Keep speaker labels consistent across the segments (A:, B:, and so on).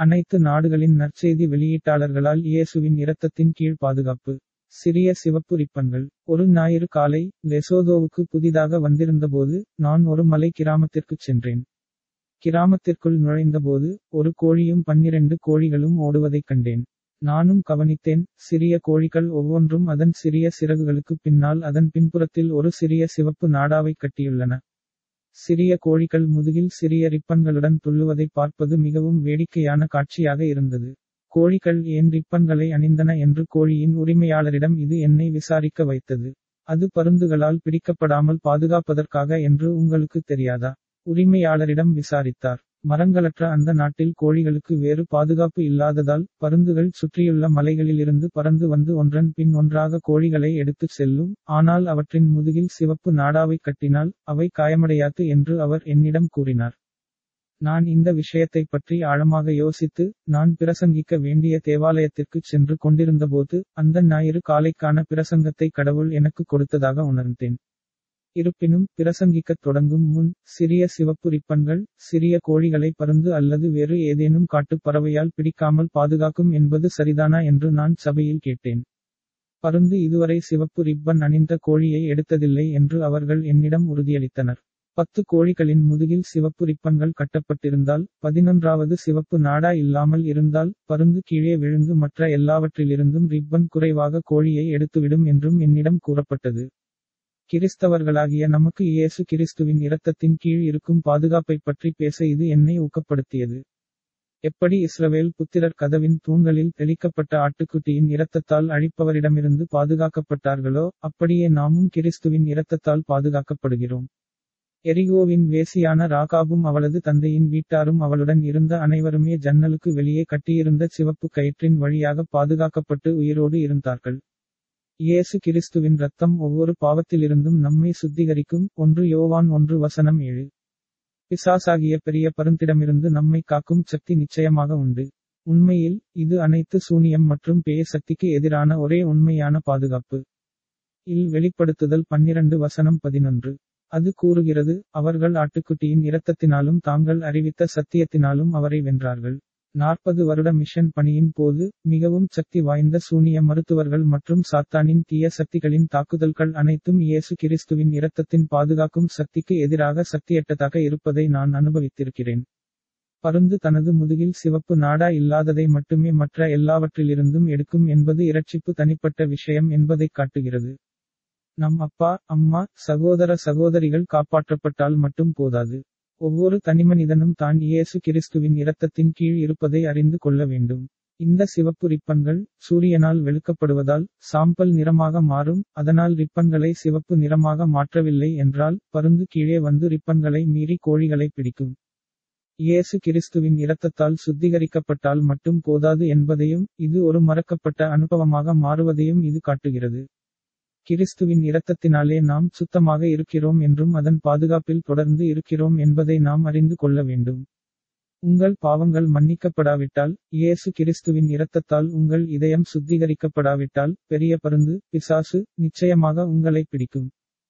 A: அனைத்து நாடுகளின் நற்செய்தி வெளியீட்டாளர்களால் இயேசுவின் இரத்தத்தின் கீழ் பாதுகாப்பு சிறிய சிவப்பு ரிப்பன்கள் ஒரு ஞாயிறு காலை லெசோதோவுக்கு புதிதாக வந்திருந்தபோது நான் ஒரு மலை கிராமத்திற்குச் சென்றேன் கிராமத்திற்குள் நுழைந்தபோது ஒரு கோழியும் பன்னிரண்டு கோழிகளும் ஓடுவதைக் கண்டேன் நானும் கவனித்தேன் சிறிய கோழிகள் ஒவ்வொன்றும் அதன் சிறிய சிறகுகளுக்கு பின்னால் அதன் பின்புறத்தில் ஒரு சிறிய சிவப்பு நாடாவைக் கட்டியுள்ளன சிறிய கோழிகள் முதுகில் சிறிய ரிப்பன்களுடன் துள்ளுவதை பார்ப்பது மிகவும் வேடிக்கையான காட்சியாக இருந்தது கோழிகள் ஏன் ரிப்பன்களை அணிந்தன என்று கோழியின் உரிமையாளரிடம் இது என்னை விசாரிக்க வைத்தது அது பருந்துகளால் பிடிக்கப்படாமல் பாதுகாப்பதற்காக என்று உங்களுக்கு தெரியாதா உரிமையாளரிடம் விசாரித்தார் மரங்களற்ற அந்த நாட்டில் கோழிகளுக்கு வேறு பாதுகாப்பு இல்லாததால் பருந்துகள் சுற்றியுள்ள மலைகளிலிருந்து பறந்து வந்து ஒன்றன் பின் ஒன்றாக கோழிகளை எடுத்துச் செல்லும் ஆனால் அவற்றின் முதுகில் சிவப்பு நாடாவை கட்டினால் அவை காயமடையாது என்று அவர் என்னிடம் கூறினார் நான் இந்த விஷயத்தை பற்றி ஆழமாக யோசித்து நான் பிரசங்கிக்க வேண்டிய தேவாலயத்திற்கு சென்று கொண்டிருந்தபோது அந்த ஞாயிறு காலைக்கான பிரசங்கத்தை கடவுள் எனக்கு கொடுத்ததாக உணர்ந்தேன் இருப்பினும் பிரசங்கிக்கத் தொடங்கும் முன் சிறிய சிவப்பு ரிப்பன்கள் சிறிய கோழிகளை பருந்து அல்லது வேறு ஏதேனும் காட்டுப் பறவையால் பிடிக்காமல் பாதுகாக்கும் என்பது சரிதானா என்று நான் சபையில் கேட்டேன் பருந்து இதுவரை சிவப்பு ரிப்பன் அணிந்த கோழியை எடுத்ததில்லை என்று அவர்கள் என்னிடம் உறுதியளித்தனர் பத்து கோழிகளின் முதுகில் சிவப்பு ரிப்பன்கள் கட்டப்பட்டிருந்தால் பதினொன்றாவது சிவப்பு நாடா இல்லாமல் இருந்தால் பருந்து கீழே விழுந்து மற்ற எல்லாவற்றிலிருந்தும் ரிப்பன் குறைவாக கோழியை எடுத்துவிடும் என்றும் என்னிடம் கூறப்பட்டது கிறிஸ்தவர்களாகிய நமக்கு இயேசு கிறிஸ்துவின் இரத்தத்தின் கீழ் இருக்கும் பாதுகாப்பை பற்றி பேச இது என்னை ஊக்கப்படுத்தியது எப்படி இஸ்ரவேல் புத்திரர் கதவின் தூண்களில் தெளிக்கப்பட்ட ஆட்டுக்குட்டியின் இரத்தத்தால் அழிப்பவரிடமிருந்து பாதுகாக்கப்பட்டார்களோ அப்படியே நாமும் கிறிஸ்துவின் இரத்தத்தால் பாதுகாக்கப்படுகிறோம் எரிகோவின் வேசியான ராகாபும் அவளது தந்தையின் வீட்டாரும் அவளுடன் இருந்த அனைவருமே ஜன்னலுக்கு வெளியே கட்டியிருந்த சிவப்பு கயிற்றின் வழியாக பாதுகாக்கப்பட்டு உயிரோடு இருந்தார்கள் இயேசு கிறிஸ்துவின் ரத்தம் ஒவ்வொரு பாவத்திலிருந்தும் நம்மை சுத்திகரிக்கும் ஒன்று யோவான் ஒன்று வசனம் ஏழு பிசாசாகிய பெரிய பருந்திடமிருந்து நம்மை காக்கும் சக்தி நிச்சயமாக உண்டு உண்மையில் இது அனைத்து சூனியம் மற்றும் பேய சக்திக்கு எதிரான ஒரே உண்மையான பாதுகாப்பு இல் வெளிப்படுத்துதல் பன்னிரண்டு வசனம் பதினொன்று அது கூறுகிறது அவர்கள் ஆட்டுக்குட்டியின் இரத்தத்தினாலும் தாங்கள் அறிவித்த சத்தியத்தினாலும் அவரை வென்றார்கள் நாற்பது வருட மிஷன் பணியின் போது மிகவும் சக்தி வாய்ந்த சூனிய மருத்துவர்கள் மற்றும் சாத்தானின் தீய சக்திகளின் தாக்குதல்கள் அனைத்தும் இயேசு கிறிஸ்துவின் இரத்தத்தின் பாதுகாக்கும் சக்திக்கு எதிராக சக்தியற்றதாக இருப்பதை நான் அனுபவித்திருக்கிறேன் பருந்து தனது முதுகில் சிவப்பு நாடா இல்லாததை மட்டுமே மற்ற எல்லாவற்றிலிருந்தும் எடுக்கும் என்பது இரட்சிப்பு தனிப்பட்ட விஷயம் என்பதைக் காட்டுகிறது நம் அப்பா அம்மா சகோதர சகோதரிகள் காப்பாற்றப்பட்டால் மட்டும் போதாது ஒவ்வொரு தனிமனிதனும் தான் இயேசு கிறிஸ்துவின் இரத்தத்தின் கீழ் இருப்பதை அறிந்து கொள்ள வேண்டும் இந்த சிவப்பு ரிப்பன்கள் சூரியனால் வெளுக்கப்படுவதால் சாம்பல் நிறமாக மாறும் அதனால் ரிப்பன்களை சிவப்பு நிறமாக மாற்றவில்லை என்றால் பருந்து கீழே வந்து ரிப்பன்களை மீறி கோழிகளை பிடிக்கும் இயேசு கிறிஸ்துவின் இரத்தத்தால் சுத்திகரிக்கப்பட்டால் மட்டும் போதாது என்பதையும் இது ஒரு மறக்கப்பட்ட அனுபவமாக மாறுவதையும் இது காட்டுகிறது கிறிஸ்துவின் இரத்தத்தினாலே நாம் சுத்தமாக இருக்கிறோம் என்றும் அதன் பாதுகாப்பில் தொடர்ந்து இருக்கிறோம் என்பதை நாம் அறிந்து கொள்ள வேண்டும் உங்கள் பாவங்கள் மன்னிக்கப்படாவிட்டால் இயேசு கிறிஸ்துவின் இரத்தத்தால் உங்கள் இதயம் சுத்திகரிக்கப்படாவிட்டால் பெரிய பருந்து பிசாசு நிச்சயமாக உங்களை பிடிக்கும்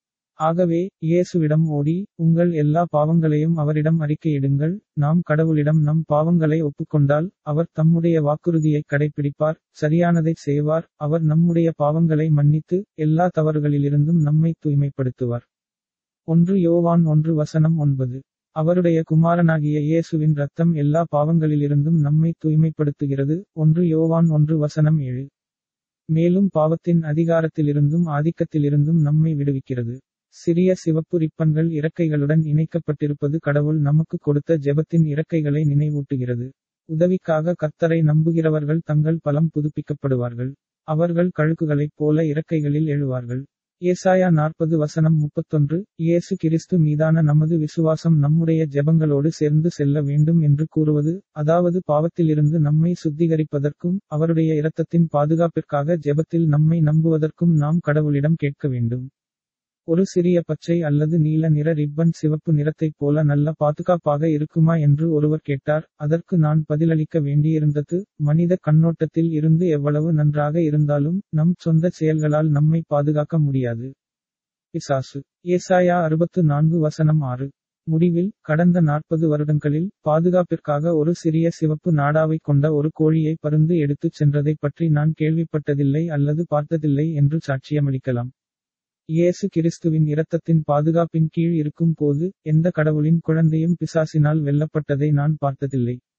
A: ஆகவே இயேசுவிடம் ஓடி உங்கள் எல்லா பாவங்களையும் அவரிடம் அறிக்கையிடுங்கள் நாம் கடவுளிடம் நம் பாவங்களை ஒப்புக்கொண்டால் அவர் தம்முடைய வாக்குறுதியை கடைபிடிப்பார் சரியானதை செய்வார் அவர் நம்முடைய பாவங்களை மன்னித்து எல்லா தவறுகளிலிருந்தும் நம்மை தூய்மைப்படுத்துவார் ஒன்று யோவான் ஒன்று வசனம் ஒன்பது அவருடைய குமாரனாகிய இயேசுவின் ரத்தம் எல்லா பாவங்களிலிருந்தும் நம்மை தூய்மைப்படுத்துகிறது ஒன்று யோவான் ஒன்று வசனம் ஏழு மேலும் பாவத்தின் அதிகாரத்திலிருந்தும் ஆதிக்கத்திலிருந்தும் நம்மை விடுவிக்கிறது சிறிய சிவப்பு ரிப்பன்கள் இறக்கைகளுடன் இணைக்கப்பட்டிருப்பது கடவுள் நமக்கு கொடுத்த ஜெபத்தின் இறக்கைகளை நினைவூட்டுகிறது உதவிக்காக கர்த்தரை நம்புகிறவர்கள் தங்கள் பலம் புதுப்பிக்கப்படுவார்கள் அவர்கள் கழுகுகளைப் போல இறக்கைகளில் எழுவார்கள் ஏசாயா நாற்பது வசனம் முப்பத்தொன்று இயேசு கிறிஸ்து மீதான நமது விசுவாசம் நம்முடைய ஜெபங்களோடு சேர்ந்து செல்ல வேண்டும் என்று கூறுவது அதாவது பாவத்திலிருந்து நம்மை சுத்திகரிப்பதற்கும் அவருடைய இரத்தத்தின் பாதுகாப்பிற்காக ஜெபத்தில் நம்மை நம்புவதற்கும் நாம் கடவுளிடம் கேட்க வேண்டும் ஒரு சிறிய பச்சை அல்லது நீல நிற ரிப்பன் சிவப்பு நிறத்தைப் போல நல்ல பாதுகாப்பாக இருக்குமா என்று ஒருவர் கேட்டார் அதற்கு நான் பதிலளிக்க வேண்டியிருந்தது மனித கண்ணோட்டத்தில் இருந்து எவ்வளவு நன்றாக இருந்தாலும் நம் சொந்த செயல்களால் நம்மை பாதுகாக்க முடியாது பிசாசு ஏசாயா அறுபத்து நான்கு வசனம் ஆறு முடிவில் கடந்த நாற்பது வருடங்களில் பாதுகாப்பிற்காக ஒரு சிறிய சிவப்பு நாடாவைக் கொண்ட ஒரு கோழியை பருந்து எடுத்துச் சென்றதைப் பற்றி நான் கேள்விப்பட்டதில்லை அல்லது பார்த்ததில்லை என்று சாட்சியமளிக்கலாம் இயேசு கிறிஸ்துவின் இரத்தத்தின் பாதுகாப்பின் கீழ் இருக்கும் போது எந்த கடவுளின் குழந்தையும் பிசாசினால் வெல்லப்பட்டதை நான் பார்த்ததில்லை